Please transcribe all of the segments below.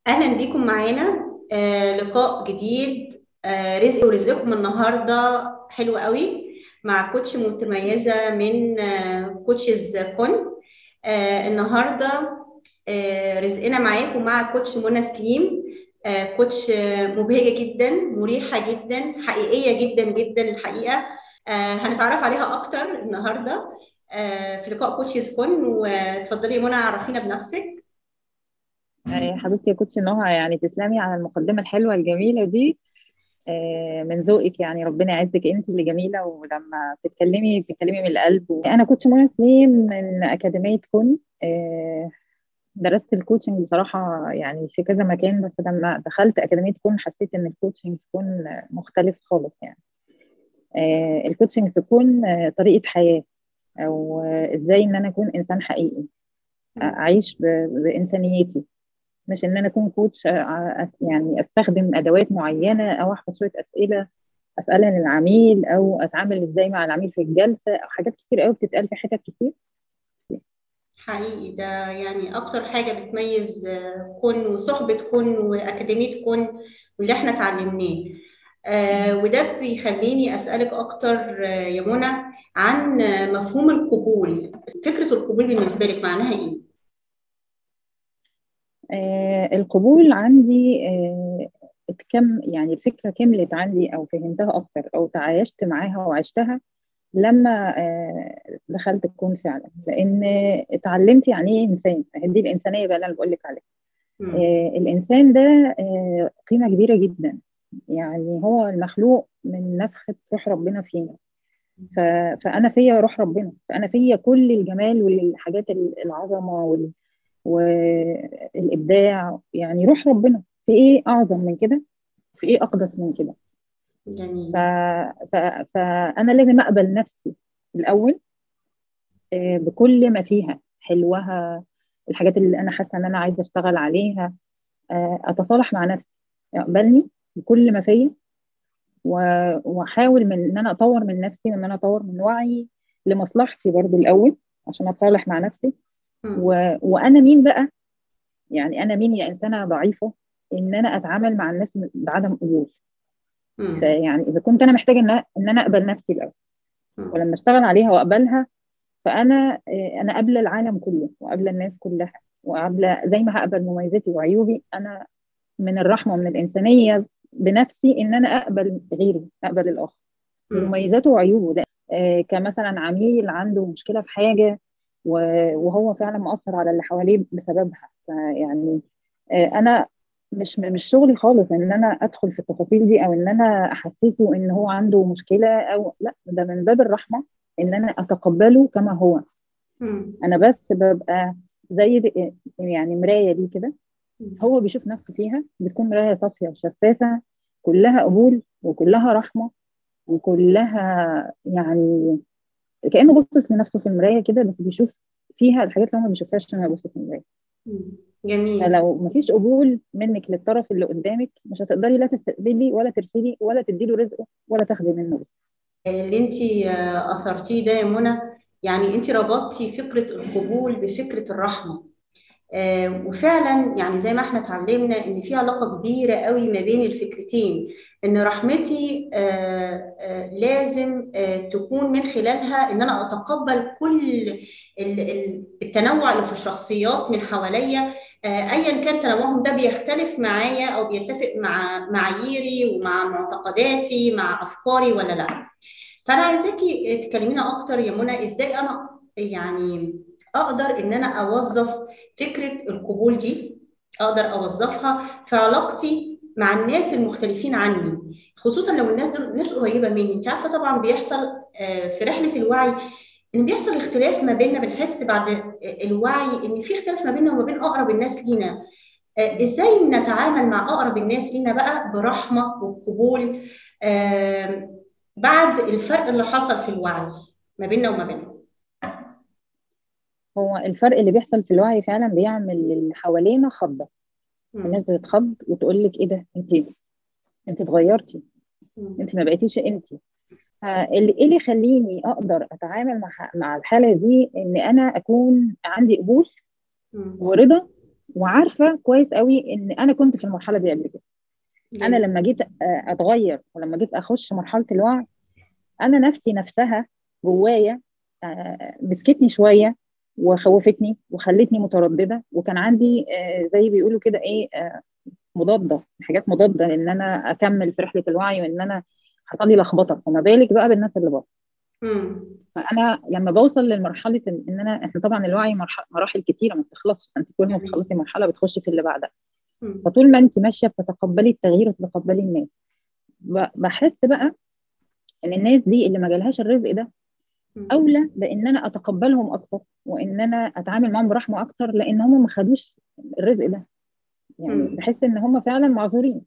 أهلا بيكم معانا آه لقاء جديد آه رزق ورزقكم النهاردة حلو قوي مع كوتش متميزة من آه كوتشز كون آه النهاردة آه رزقنا معاكم مع كوتش منى سليم آه كوتش آه مبهجة جدا مريحة جدا حقيقية جدا جدا الحقيقة آه هنتعرف عليها أكتر النهاردة آه في لقاء كوتشز كون وتفضلي منى عرفينا بنفسك يعني حبيبتي يا كوتش نهى يعني تسلمي على المقدمة الحلوة الجميلة دي آه، من ذوقك يعني ربنا يعزك انت اللي جميلة ولما بتتكلمي بتتكلمي من القلب انا كوتش منى سليم من أكاديمية كون آه، درست الكوتشنج بصراحة يعني في كذا مكان بس لما دخلت أكاديمية كون حسيت إن الكوتشنج في كون مختلف خالص يعني آه، الكوتشنج في كون طريقة حياة أو إزاي إن أنا أكون إنسان حقيقي أعيش بإنسانيتي مش ان انا اكون كوتش يعني استخدم ادوات معينه او احفظ شويه اسئله اسالها للعميل او اتعامل ازاي مع العميل في الجلسه او حاجات كتير قوي بتتقال في حتت كتير حقيقي ده يعني اكتر حاجه بتميز كون وصحبه كون واكاديميه كون واللي احنا اتعلمناه آه وده بيخليني اسالك اكتر يا منى عن مفهوم القبول فكره القبول بالنسبه لك معناها ايه آه القبول عندي آه كم يعني الفكرة كملت عندي أو فهمتها أكتر أو تعايشت معاها وعشتها لما آه دخلت الكون فعلا لأن اتعلمت يعني إيه إنسان دي الإنسانية بقى اللي أنا بقول لك عليها آه الإنسان ده آه قيمة كبيرة جدا يعني هو المخلوق من نفخة روح ربنا فينا فأنا فيا روح ربنا فأنا فيا كل الجمال والحاجات العظمة وال والابداع يعني روح ربنا في ايه اعظم من كده في ايه اقدس من كده جميل ف... ف... فانا لازم اقبل نفسي الاول بكل ما فيها حلوها الحاجات اللي انا حاسه ان انا عايزه اشتغل عليها اتصالح مع نفسي اقبلني بكل ما فيا واحاول من ان انا اطور من نفسي وان انا اطور من وعي لمصلحتي برضو الاول عشان اتصالح مع نفسي و... وانا مين بقى يعني انا مين يا انسانه ضعيفه ان انا اتعامل مع الناس بعدم قبول فيعني اذا كنت انا محتاجه ان ان انا اقبل نفسي الاول ولما اشتغل عليها واقبلها فانا انا قابله العالم كله وقابله الناس كلها وقابله زي ما هقبل مميزاتي وعيوبي انا من الرحمه ومن الانسانيه بنفسي ان انا اقبل غيري اقبل الاخر بمميزاته وعيوبه ده آه كمثلا عميل عنده مشكله في حاجه وهو فعلا مؤثر على اللي حواليه بسببها فيعني انا مش مش شغلي خالص ان انا ادخل في التفاصيل دي او ان انا احسسه ان هو عنده مشكله او لا ده من باب الرحمه ان انا اتقبله كما هو انا بس ببقى زي يعني مرايه ليه كده هو بيشوف نفسه فيها بتكون مرايه صافيه وشفافه كلها قبول وكلها رحمه وكلها يعني كانه باصص لنفسه في المرايه كده بس بيشوف فيها الحاجات اللي هو ما بيشوفهاش لما يبص في المرايه جميل فلو ما فيش قبول منك للطرف اللي قدامك مش هتقدري لا تستقبلي ولا ترسلي ولا تدي له رزقه ولا تاخدي منه رزق اللي انت اثرتيه ده يا منى يعني انت ربطتي فكره القبول بفكره الرحمه آه وفعلا يعني زي ما احنا اتعلمنا ان في علاقه كبيره قوي ما بين الفكرتين ان رحمتي آه آه لازم تكون من خلالها ان انا اتقبل كل التنوع اللي في الشخصيات من حواليا ايا كان تنوعهم ده بيختلف معايا او بيتفق مع معاييري ومع معتقداتي مع افكاري ولا لا فانا عايزاكي تكلمينا اكتر يا منى ازاي انا يعني اقدر ان انا اوظف فكره القبول دي اقدر اوظفها في علاقتي مع الناس المختلفين عني خصوصا لو الناس دول ناس قريبه مني انت عارفه طبعا بيحصل في رحله الوعي ان بيحصل اختلاف ما بيننا بنحس بعد الوعي ان في اختلاف ما بيننا وما بين اقرب الناس لينا ازاي نتعامل مع اقرب الناس لينا بقى برحمه وقبول بعد الفرق اللي حصل في الوعي ما بيننا وما بينهم هو الفرق اللي بيحصل في الوعي فعلا بيعمل اللي حوالينا خضه الناس بتتخض وتقول لك ايه ده انت انت اتغيرتي انت ما بقيتيش انت اللي ايه اللي يخليني اقدر اتعامل مع مع الحاله دي ان انا اكون عندي قبول ورضا وعارفه كويس قوي ان انا كنت في المرحله دي قبل كده انا لما جيت اتغير ولما جيت اخش مرحله الوعي انا نفسي نفسها جوايا مسكتني شويه وخوفتني وخلتني متردده وكان عندي زي بيقولوا كده ايه مضاده حاجات مضاده ان انا اكمل في رحله الوعي وان انا حصل لي لخبطه فما بالك بقى بالناس اللي بره فانا لما بوصل لمرحله ان انا احنا طبعا الوعي مراحل كتيره ما بتخلصش انت كل ما بتخلصي مرحله بتخشي في اللي بعدها فطول ما انت ماشيه بتتقبلي التغيير وتتقبلي الناس بحس بقى ان الناس دي اللي ما جالهاش الرزق ده اولى بان انا اتقبلهم اكتر وان انا اتعامل معاهم برحمه اكتر لان هم ما خدوش الرزق ده يعني بحس ان هم فعلا معذورين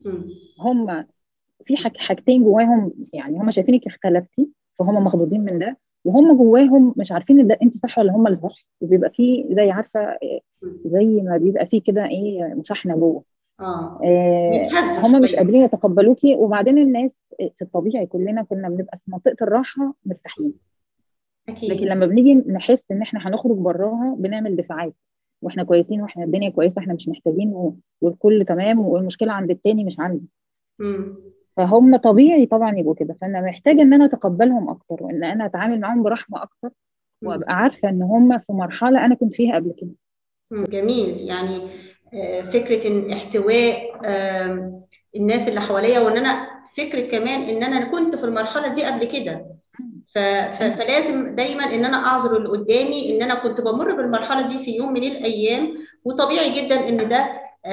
هم في حاجتين جواهم يعني هم شايفينك اختلفتي فهم مخضوضين من ده وهم جواهم مش عارفين ان ده انت صح ولا هم اللي صح وبيبقى فيه زي عارفه زي ما بيبقى فيه كده ايه مشاحنه جوه اه, آه هم مش قادرين يتقبلوكي وبعدين الناس في الطبيعي كلنا كنا بنبقى في منطقه الراحه مرتاحين أكيد. لكن لما بنيجي نحس ان احنا هنخرج براها بنعمل دفاعات واحنا كويسين واحنا الدنيا كويسه احنا مش محتاجين والكل تمام والمشكله عند التاني مش عندي مم. فهم طبيعي طبعا يبقوا كده فانا محتاجه ان انا اتقبلهم اكتر وان انا اتعامل معاهم برحمه اكتر وابقى عارفه ان هم في مرحله انا كنت فيها قبل كده جميل يعني فكره ان احتواء الناس اللي حواليا وان انا فكره كمان ان انا كنت في المرحله دي قبل كده فلازم دايما ان انا اعذر اللي قدامي ان انا كنت بمر بالمرحله دي في يوم من الايام وطبيعي جدا ان ده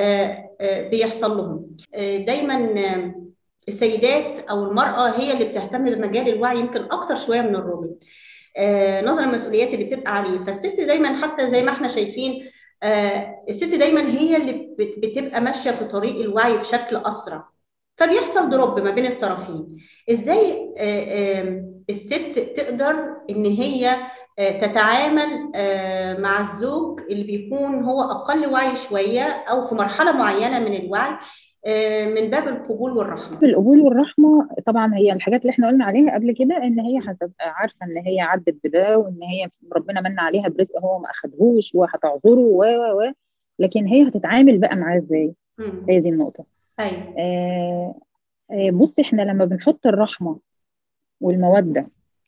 بيحصل لهم دايما السيدات او المراه هي اللي بتهتم بمجال الوعي يمكن اكتر شويه من الراجل نظرا للمسؤوليات اللي بتبقى عليه فالست دايما حتى زي ما احنا شايفين الست دايما هي اللي بتبقى ماشيه في طريق الوعي بشكل اسرع فبيحصل دروب ما بين الطرفين ازاي الست تقدر ان هي تتعامل مع الزوج اللي بيكون هو اقل وعي شويه او في مرحله معينه من الوعي من باب القبول والرحمه القبول والرحمه طبعا هي الحاجات اللي احنا قلنا عليها قبل كده ان هي هتبقى عارفه ان هي عدت بده وان هي ربنا من عليها برزق هو ما اخدهوش وهتعذره و و لكن هي هتتعامل بقى معاه ازاي هي دي النقطه ايوه آه آه بصي احنا لما بنحط الرحمه والموده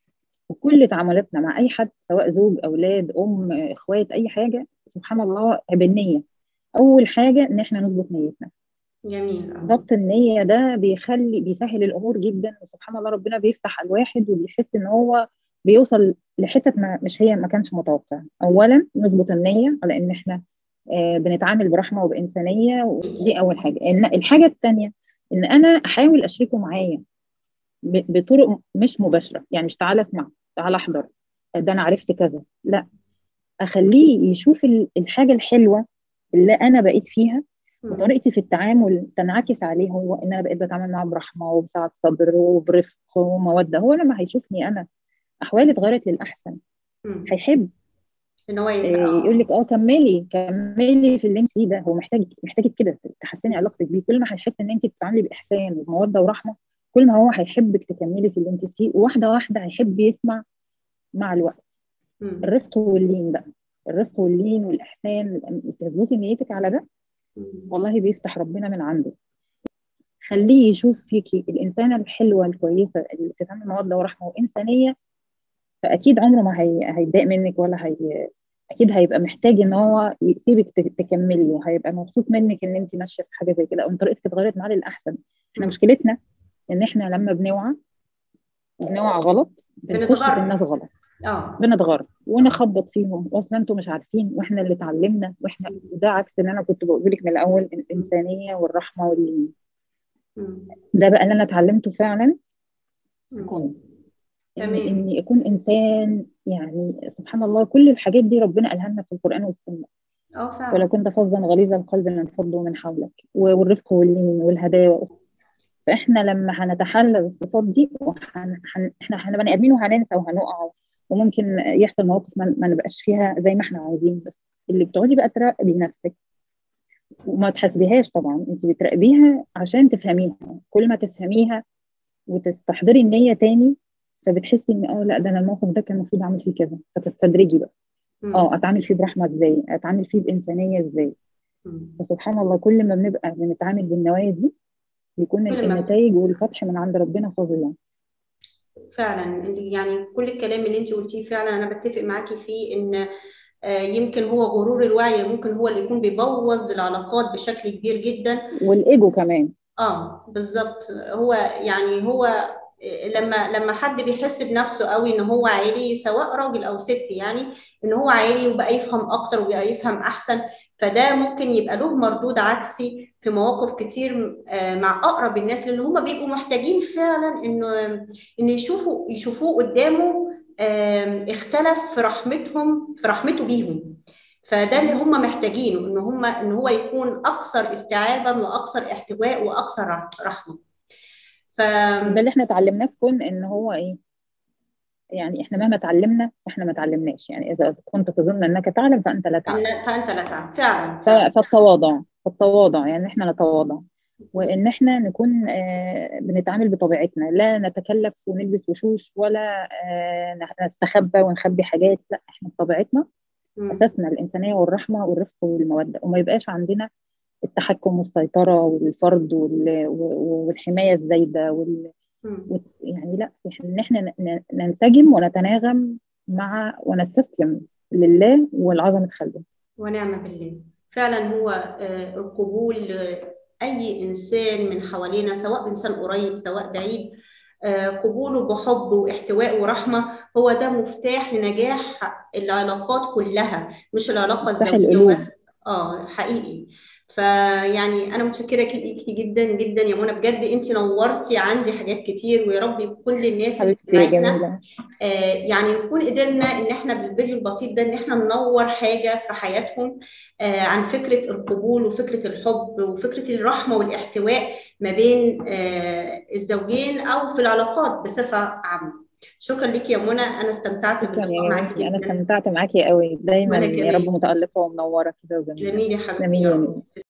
وكل تعاملاتنا مع اي حد سواء زوج اولاد ام اخوات اي حاجه سبحان الله بالنيه اول حاجه ان احنا نظبط نيتنا جميل ضبط النيه ده بيخلي بيسهل الامور جدا وسبحان الله ربنا بيفتح على الواحد وبيحس ان هو بيوصل لحتت ما مش هي ما كانش متوقع اولا نظبط النيه على ان احنا آه بنتعامل برحمه وبانسانيه ودي اول حاجه إن الحاجه الثانيه ان انا احاول اشركه معايا بطرق مش مباشره يعني مش تعالى اسمع تعالى احضر ده انا عرفت كذا لا اخليه يشوف الحاجه الحلوه اللي انا بقيت فيها وطريقتي في التعامل تنعكس عليه هو ان انا بقيت بتعامل معاه برحمه وبسعه صدر وبرفق وموده هو لما هيشوفني انا احوالي اتغيرت للاحسن هيحب ان هو يقول لك اه كملي كملي في اللي انت فيه ده هو محتاج محتاجك كده تحسني علاقتك بيه كل ما هيحس ان انت بتتعاملي باحسان وبموده ورحمه كل ما هو هيحبك تكملي في اللي انت فيه واحده واحده هيحب يسمع مع الوقت مم. الرفق واللين بقى الرفق واللين والاحسان تظبطي نيتك على ده والله بيفتح ربنا من عنده خليه يشوف فيكي الانسانه الحلوه الكويسه اللي بتتعامل موده ورحمه وانسانيه فاكيد عمره ما هي... هيتضايق منك ولا هي اكيد هيبقى محتاج ان هو يسيبك تكملي وهيبقى مبسوط منك ان انت ماشيه في حاجه زي كده او ان طريقتك اتغيرت معاه للاحسن احنا مشكلتنا ان احنا لما بنوعى بنوعى غلط بنخش في الناس غلط اه بنتغرب ونخبط فيهم واصلا انتوا مش عارفين واحنا اللي اتعلمنا واحنا وده عكس اللي انا كنت بقول لك من الاول الانسانيه والرحمه واللين ده بقى اللي انا اتعلمته فعلا كنت إن اني اكون انسان يعني سبحان الله كل الحاجات دي ربنا قالها لنا في القران والسنه اه فعلا ولو كنت فظا غليظ القلب لانفضوا من حولك والرفق واللين والهداوه فاحنا لما هنتحلى بالصفات دي وحن... حن... احنا احنا بني ادمين وهننسى وهنقع وممكن يحصل مواقف ما, ما نبقاش فيها زي ما احنا عايزين بس اللي بتقعدي بقى تراقبي نفسك وما تحاسبيهاش طبعا انت بتراقبيها عشان تفهميها كل ما تفهميها وتستحضري النيه تاني فبتحسي ان اه لا ده انا الموقف ده كان المفروض اعمل فيه كذا فتستدرجي بقى اه اتعامل فيه برحمه ازاي اتعامل فيه بانسانيه ازاي فسبحان الله كل ما بنبقى بنتعامل بالنوايا دي بيكون النتائج والفتح من عند ربنا فظيع فعلا يعني كل الكلام اللي انت قلتيه فعلا انا بتفق معاكي فيه ان يمكن هو غرور الوعي ممكن هو اللي يكون بيبوظ العلاقات بشكل كبير جدا والايجو كمان اه بالظبط هو يعني هو لما لما حد بيحس بنفسه قوي ان هو عالي سواء راجل او ست يعني ان هو عالي وبقى يفهم اكتر وبقى يفهم احسن فده ممكن يبقى له مردود عكسي في مواقف كتير مع اقرب الناس لان هم بيبقوا محتاجين فعلا انه ان يشوفوا يشوفوه قدامه اختلف في رحمتهم في رحمته بيهم فده اللي هم محتاجينه ان هم ان هو يكون اكثر استيعابا واكثر احتواء واكثر رحمه ف ده اللي احنا اتعلمناه في كون ان هو ايه يعني احنا مهما اتعلمنا احنا ما اتعلمناش يعني اذا كنت تظن انك تعلم فانت لا تعلم فانت لا تعلم فعلا فالتواضع فالتواضع يعني احنا نتواضع وان احنا نكون آه بنتعامل بطبيعتنا لا نتكلف ونلبس وشوش ولا آه نستخبى ونخبي حاجات لا احنا بطبيعتنا اساسنا الانسانيه والرحمه والرفق والموده وما يبقاش عندنا التحكم والسيطره والفرض والحمايه الزايده وال يعني لا ان احنا ننسجم ونتناغم مع ونستسلم لله ولعظمه خلقه ونعم بالله فعلا هو القبول اي انسان من حوالينا سواء انسان قريب سواء بعيد قبوله بحب واحتواء ورحمه هو ده مفتاح لنجاح العلاقات كلها مش العلاقه الزوجيه بس اه حقيقي فيعني انا متشكره ليكي جدا جدا يا منى بجد انت نورتي عندي حاجات كتير ويا رب كل الناس اللي آه يعني نكون قدرنا ان احنا بالفيديو البسيط ده ان احنا ننور حاجه في حياتهم آه عن فكره القبول وفكره الحب وفكره الرحمه والاحتواء ما بين آه الزوجين او في العلاقات بصفه عامه شكرا ليكي يا منى انا استمتعت باللقاء معاكي جدا انا استمتعت معاكي قوي دايما يا رب متالقه ومنوره كده وجميله جميل يا حبيبتي